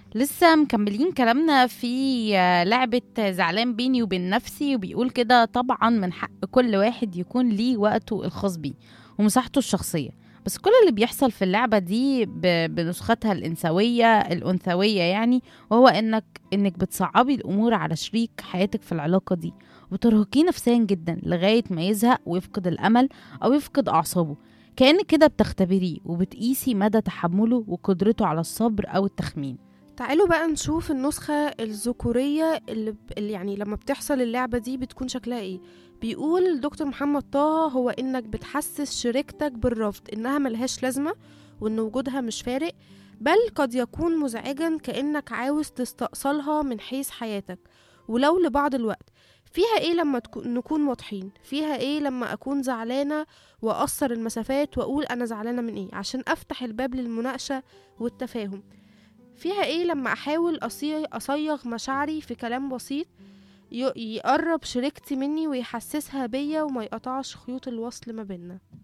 لسه مكملين كلامنا في آه، لعبة زعلان بيني وبين نفسي وبيقول كده طبعا من حق كل واحد يكون ليه وقته الخاص بيه ومساحته الشخصية بس كل اللي بيحصل في اللعبة دي ب- بنسختها الإنثوية الأنثوية يعني وهو إنك إنك بتصعبي الأمور على شريك حياتك في العلاقة دي وترهقيه نفسيا جدا لغاية ما يزهق ويفقد الأمل أو يفقد أعصابه كأنك كده بتختبريه وبتقيسي مدى تحمله وقدرته على الصبر أو التخمين تعالوا بقى نشوف النسخة الذكورية اللي, ب... اللي يعني لما بتحصل اللعبة دي بتكون شكلها ايه بيقول دكتور محمد طه هو انك بتحسس شريكتك بالرفض انها ملهاش لازمة وان وجودها مش فارق بل قد يكون مزعجا كأنك عاوز تستأصلها من حيث حياتك ولو لبعض الوقت فيها ايه لما تكو... نكون واضحين فيها ايه لما اكون زعلانة واقصر المسافات واقول انا زعلانة من ايه عشان افتح الباب للمناقشة والتفاهم فيها ايه لما احاول أصي- اصيغ مشاعري في كلام بسيط ي- يقرب شريكتي مني ويحسسها بيا وما يقطعش خيوط الوصل ما بينا